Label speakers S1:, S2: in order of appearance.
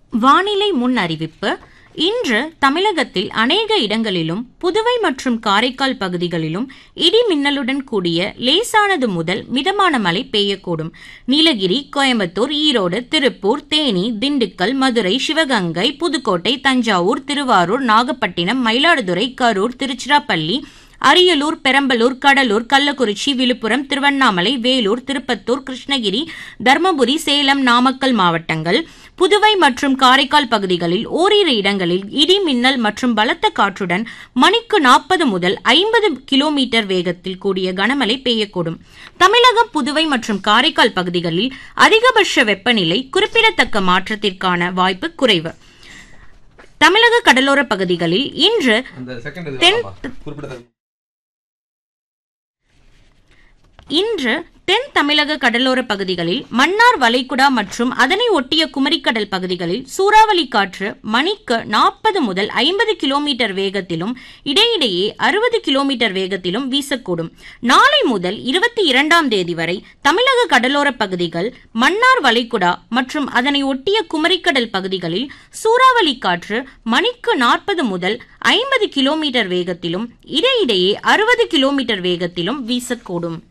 S1: வானிலை முன் அறிவிப்பு இன்று தமிழகத்தில் அநேக இடங்களிலும் புதுவை மற்றும் காரைக்கால் பகுதிகளிலும் இடி மின்னலுடன் கூடிய லேசானது முதல் மிதமான மழை பெய்யக்கூடும் நீலகிரி கோயம்புத்தூர் ஈரோடு திருப்பூர் தேனி திண்டுக்கல் மதுரை சிவகங்கை புதுக்கோட்டை தஞ்சாவூர் திருவாரூர் நாகப்பட்டினம் மயிலாடுதுறை கரூர் திருச்சிராப்பள்ளி அரியலூர் பெரம்பலூர் கடலூர் கள்ளக்குறிச்சி விழுப்புரம் திருவண்ணாமலை வேலூர் திருப்பத்தூர் கிருஷ்ணகிரி தர்மபுரி சேலம் நாமக்கல் மாவட்டங்கள் புதுவை மற்றும் காரைக்கால் பகுதிகளில் ஓரிரு இடங்களில் இடி மின்னல் மற்றும் பலத்த காற்றுடன் மணிக்கு நாற்பது முதல் ஐம்பது கிலோமீட்டர் வேகத்தில் கூடிய கனமழை பெய்யக்கூடும் தமிழகம் புதுவை மற்றும் காரைக்கால் பகுதிகளில் அதிகபட்ச வெப்பநிலை குறிப்பிடத்தக்க மாற்றத்திற்கான வாய்ப்பு குறைவு தமிழக கடலோர பகுதிகளில் இன்று
S2: அந்த செகண்ட் இது
S1: தென்
S2: வேணாம்பா. குறிப்பிடத்தக்க
S1: இன்று தென் தமிழக கடலோர பகுதிகளில் மன்னார் வளைகுடா மற்றும் அதனை ஒட்டிய குமரிக்கடல் பகுதிகளில் சூறாவளி காற்று மணிக்கு நாற்பது முதல் ஐம்பது கிலோமீட்டர் வேகத்திலும் இடையிடையே அறுபது கிலோமீட்டர் வேகத்திலும் வீசக்கூடும் நாளை முதல் இருபத்தி இரண்டாம் தேதி வரை தமிழக கடலோர பகுதிகள் மன்னார் வளைகுடா மற்றும் அதனை ஒட்டிய குமரிக்கடல் பகுதிகளில் சூறாவளி காற்று மணிக்கு நாற்பது முதல் ஐம்பது கிலோமீட்டர் வேகத்திலும் இடையிடையே அறுபது கிலோமீட்டர் வேகத்திலும் வீசக்கூடும்